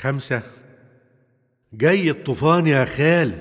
خمسة جاي الطوفان يا خال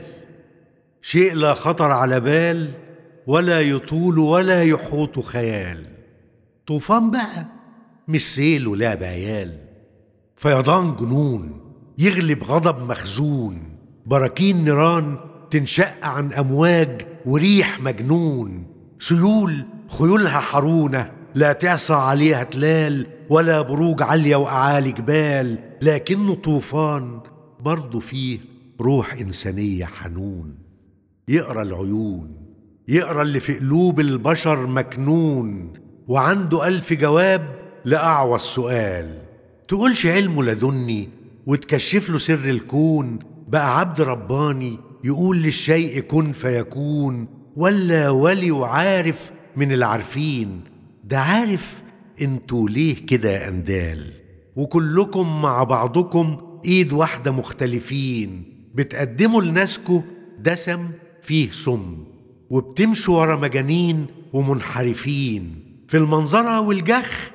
شيء لا خطر على بال ولا يطول ولا يحوط خيال طوفان بقى مش سيل ولعب عيال فيضان جنون يغلب غضب مخزون براكين نيران تنشق عن أمواج وريح مجنون سيول خيولها حرونة لا تعصى عليها تلال ولا بروج عالية وأعالي جبال لكنه طوفان برضه فيه روح إنسانية حنون يقرا العيون يقرا اللي في قلوب البشر مكنون وعنده ألف جواب لأعوى السؤال تقولش علمه لدني وتكشف له سر الكون بقى عبد رباني يقول للشيء كن فيكون ولا ولي وعارف من العارفين ده عارف انتوا ليه كده يا اندال وكلكم مع بعضكم ايد واحدة مختلفين بتقدموا لناسكوا دسم فيه سم وبتمشوا ورا مجانين ومنحرفين في المنظرة والجخ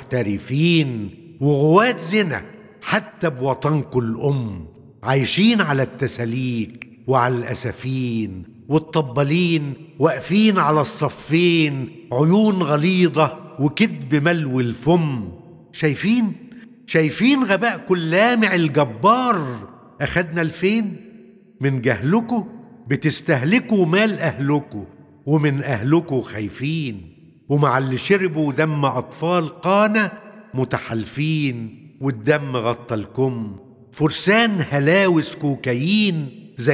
محترفين وغواة زنا حتى بوطنكم الأم عايشين على التساليك وعلى الأسفين والطبالين واقفين على الصفين عيون غليظة وكذب ملو الفم شايفين شايفين غباء لامع الجبار أخدنا الفين من جهلكوا بتستهلكوا مال أهلكوا ومن أهلكوا خايفين ومع اللي شربوا دم أطفال قانة متحالفين والدم غطى الكم فرسان هلاوس كوكايين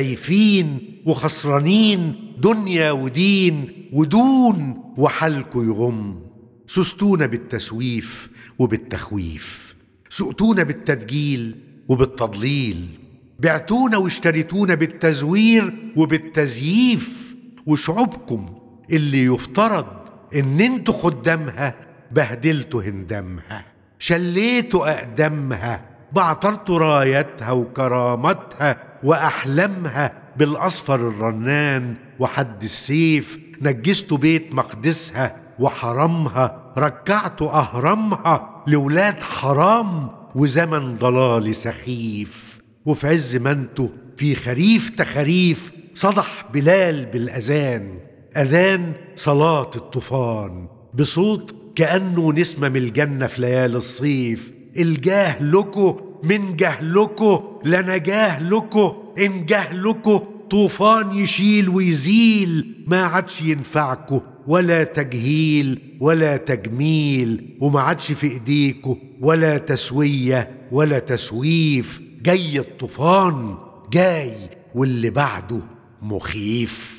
زيفين وخسرانين دنيا ودين ودون وحلكوا يغم سستونا بالتسويف وبالتخويف سقتونا بالتدجيل وبالتضليل بعتونا واشتريتونا بالتزوير وبالتزييف وشعوبكم اللي يفترض ان انتوا خدامها بهدلتوا هندامها شليتوا اقدامها بعترتوا رايتها وكرامتها واحلامها بالاصفر الرنان وحد السيف نجستوا بيت مقدسها وحرمها ركعتوا اهرامها لولاد حرام وزمن ضلال سخيف وفي عز ما انتوا في خريف تخريف صدح بلال بالاذان اذان صلاه الطوفان بصوت كانه نسمه من الجنه في ليالي الصيف الجاه لكو من جهلكو لنجاه لكو ان جهلكو طوفان يشيل ويزيل ما عادش ينفعكو ولا تجهيل ولا تجميل وما عادش في ايديكو ولا تسويه ولا تسويف جاي الطوفان جاي واللي بعده مخيف